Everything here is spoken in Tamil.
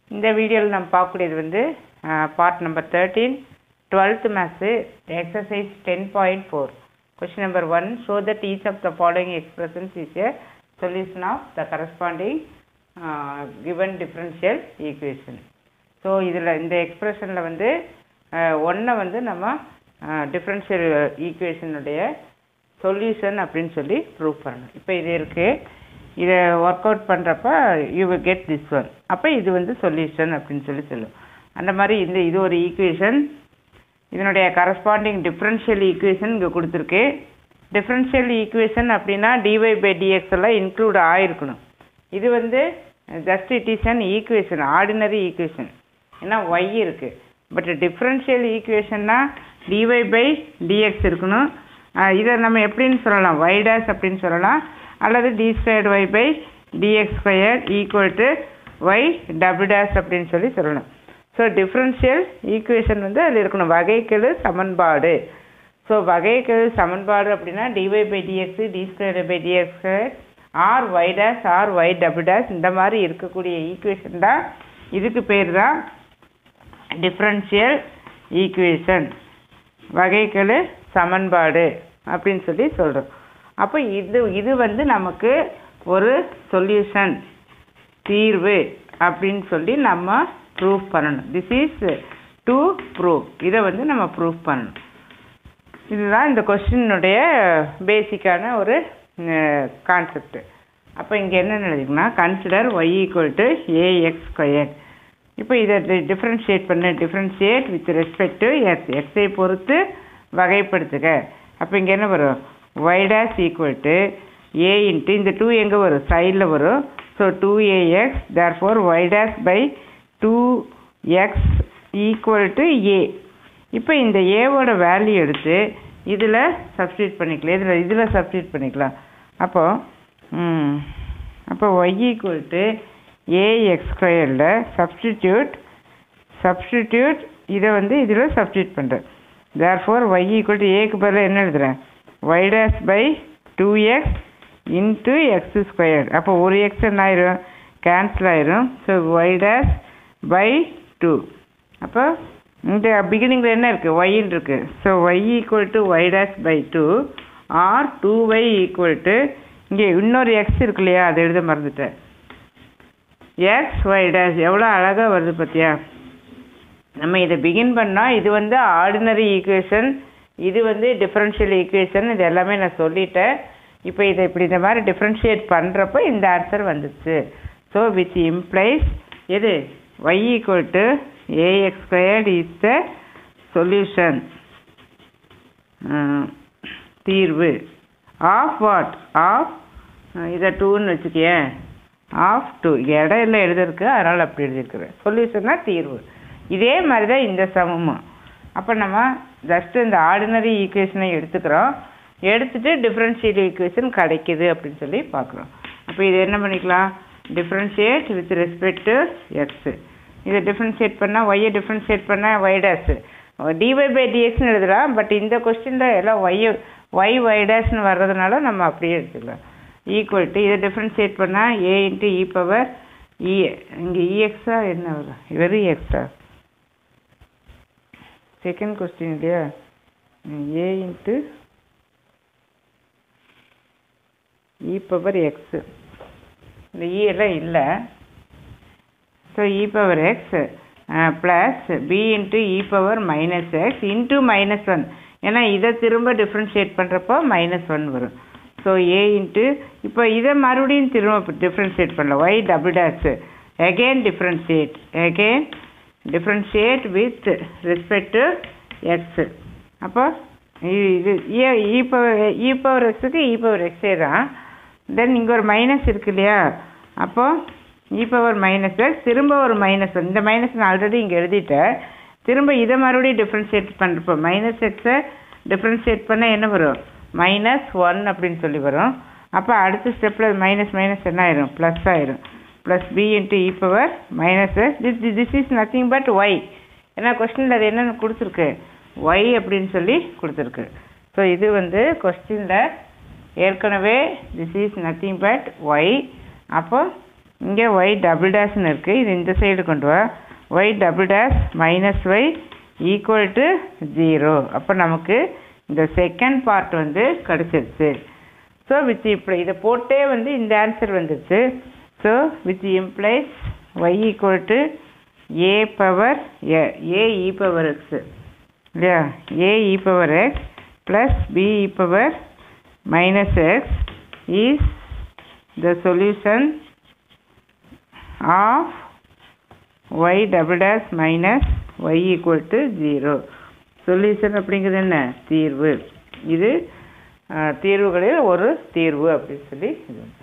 இந்த வீடியோவில் நம்ம பார்க்கக்கூடியது வந்து part number thirteen twelfth maths exercise ten point four question number one show that each of the following expressions is a solution of the corresponding given differential equation so இதில் இந்த எக்ஸ்பிரஷனில் வந்து ஒன்றை வந்து நம்ம டிஃப்ரென்ஷியல் ஈக்குவேஷனுடைய சொல்யூஷன் அப்படின்னு சொல்லி ப்ரூவ் பண்ணணும் இப்போ இது இருக்குது இதை ஒர்க் அவுட் பண்ணுறப்ப you will get this one அப்போ இது வந்து சொல்யூஷன் அப்படின்னு சொல்லி சொல்லும் அந்த மாதிரி இந்த இது ஒரு ஈக்குவேஷன் இதனுடைய கரஸ்பாண்டிங் டிஃப்ரென்ஷியல் ஈக்குவேஷன் இங்கே கொடுத்துருக்கு டிஃப்ரென்ஷியல் ஈக்குவேஷன் அப்படின்னா டிஒய் பை டிஎக்ஸ் எல்லாம் இன்க்ளூட் ஆகிருக்கணும் இது வந்து just it is an equation ordinary equation ஏன்னா ஒய் இருக்குது பட் டிஃப்ரென்ஷியல் ஈக்குவேஷன்னா டிஒய் பை டிஎக்ஸ் இருக்கணும் இதை நம்ம எப்படின்னு சொல்லலாம் ஒய் டேஸ் அப்படின்னு சொல்லலாம் அல்லது d squared y by d x square equal to y double dash அப்படின்னு சொல்லி சொல்லணும் ஸோ டிஃப்ரென்ஷியல் ஈக்குவேஷன் வந்து அதில் இருக்கணும் வகைக்கெழு சமன்பாடு ஸோ வகைக்கெழு சமன்பாடு அப்படின்னா d y by d x d square by d x square or y dash or y double dash இந்த மாதிரி இருக்கக்கூடிய ஈக்குவேஷன் தான் இதுக்கு பேர் தான் டிஃப்ரென்ஷியல் ஈக்குவேஷன் வகைக்கெழு சமன்பாடு அப்படின்னு சொல்லி சொல்கிறோம் அப்போ இது இது வந்து நமக்கு ஒரு சொல்யூஷன் தீர்வு அப்படின்னு சொல்லி நம்ம ப்ரூவ் பண்ணணும் திஸ் இஸ் டு ப்ரூவ் இதை வந்து நம்ம ப்ரூவ் பண்ணணும் இதுதான் இந்த கொஸ்டினுடைய பேசிக்கான ஒரு கான்செப்ட் அப்போ இங்கே என்ன எழுதிக்கணும்னா consider y equal to a x square இப்போ இதை டிஃப்ரென்ஷியேட் பண்ண differentiate with respect to x எக்ஸை பொறுத்து வகைப்படுத்துக அப்போ இங்கே என்ன வரும் y dash equal to a into இந்த டூ எங்கே வரும் சைடில் வரும் so two a x therefore y dash by two x equal to a இப்போ இந்த ஏவோட வேல்யூ எடுத்து இதில் சப்ஸ்டியூட் பண்ணிக்கலாம் இதில் இதில் சப்ஸ்டியூட் பண்ணிக்கலாம் அப்போது அப்போ ஒய் ஈக்குவல் டு ஏஎக்ஸ் ஸ்கொயரில் சப்ஸ்டிடியூட் சப்ஸ்டிடியூட் இதை வந்து இதில் சப்ஸ்டியூட் பண்ணுறேன் therefore y equal to ஏக்கு பதில் என்ன எழுதுகிறேன் y dash by two x into x square அப்போ ஒரு எக்ஸ் என்ன ஆயிரும் கேன்சல் ஆயிரும் so y dash by two அப்போ இந்த பிகினிங்கில் என்ன இருக்குது ஒய்ன்னு இருக்குது so y equal to y dash by two or two y equal to இங்கே இன்னொரு எக்ஸ் இருக்கு இல்லையா அதை எழுத மறந்துட்டேன் எக்ஸ் ஒய் டேஸ் எவ்வளோ அழகாக வருது பார்த்தியா நம்ம இதை பிகின் பண்ணால் இது வந்து ஆர்டினரி ஈக்குவேஷன் இது வந்து டிஃப்ரென்ஷியல் ஈக்குவேஷன் இது எல்லாமே நான் சொல்லிட்டேன் இப்போ இதை இப்படி இந்த மாதிரி டிஃப்ரென்ஷியேட் பண்ணுறப்போ இந்த ஆன்சர் வந்துச்சு ஸோ விச் இம்ப்ளைஸ் எது y equal to a x squared is the solution தீர்வு ஆஃப் வாட் ஆஃப் இதை டூன்னு வச்சுக்கேன் ஆஃப் டூ இடம் எல்லாம் எழுதிருக்கு அதனால் அப்படி எழுதியிருக்கிறேன் சொல்யூஷன்னா தீர்வு இதே மாதிரி தான் இந்த சமமும் அப்போ நம்ம ஜஸ்ட்டு இந்த ஆர்டினரி ஈக்குவேஷனை எடுத்துக்கிறோம் எடுத்துகிட்டு டிஃப்ரென்ஷியல் ஈக்குவேஷன் கிடைக்குது அப்படின்னு சொல்லி பார்க்குறோம் அப்போ இது என்ன பண்ணிக்கலாம் differentiate with respect to x இதை டிஃப்ரென்ஷியேட் பண்ணால் ஒய்யை டிஃப்ரென்ஷியேட் பண்ணால் ஒய் டேஸு டிஒய் பை டிஎக்ஸ்னு எழுதலாம் பட் இந்த கொஸ்டினில் எல்லாம் ஒய் ஒய் ஒய் டேஷ்னு வர்றதுனால நம்ம அப்படியே எடுத்துக்கலாம் ஈக்குவல் டு இதை டிஃப்ரென்ஷியேட் பண்ணால் ஏ இன்ட்டு இ பவர் இ இங்கே இஎக்ஸா என்ன வரும் வெறும் எக்ஸா செகண்ட் கொஸ்டின் இல்லையா a into e power x இந்த இ எல்லாம் இல்லை so e power x plus b into e power minus x into minus one ஏன்னா இதை திரும்ப டிஃப்ரென்ஷியேட் பண்ணுறப்போ மைனஸ் ஒன் வரும் ஸோ ஏ இன்ட்டு இப்போ இதை மறுபடியும் திரும்ப டிஃப்ரென்ஷியேட் பண்ணலாம் y double dash again differentiate again differentiate with respect to x அப்போ இது இ பவர் இ பவர் எக்ஸுக்கு இ பவர் எக்ஸே தான் தென் இங்கே ஒரு மைனஸ் இருக்கு இல்லையா அப்போது இ பவர் மைனஸ் எக்ஸ் திரும்ப ஒரு மைனஸ் ஒன் இந்த மைனஸ் நான் ஆல்ரெடி இங்கே எழுதிட்டேன் திரும்ப இதை மறுபடியும் டிஃப்ரென்ஷியேட் பண்ணுறப்போ மைனஸ் எக்ஸை டிஃப்ரென்ஷியேட் பண்ணால் என்ன வரும் மைனஸ் ஒன் அப்படின்னு சொல்லி வரும் அப்போ அடுத்த ஸ்டெப்பில் மைனஸ் மைனஸ் என்ன ஆயிரும் ப்ளஸ் ஆயிரும் plus b into e power minus this this is nothing but y ஏன்னா கொஸ்டினில் அது என்னென்னு கொடுத்துருக்கு ஒய் அப்படின்னு சொல்லி கொடுத்துருக்கு ஸோ இது வந்து கொஸ்டினில் ஏற்கனவே this is nothing but y அப்போ இங்கே ஒய் டபுள் டேஷ்னு இருக்குது இது இந்த சைடு கொண்டு வா y double dash minus y equal to zero அப்போ நமக்கு இந்த செகண்ட் பார்ட் வந்து கிடச்சிருச்சு ஸோ விச் இப்படி இதை போட்டே வந்து இந்த ஆன்சர் வந்துருச்சு so which implies y equal to a power a a e power x இல்லையா a e power x plus b e power minus x is the solution of y double dash minus y equal to zero சொல்யூஷன் அப்படிங்கிறது என்ன தீர்வு இது அஹ், தீர்வுகளில் ஒரு தீர்வு அப்படின்னு சொல்லி இது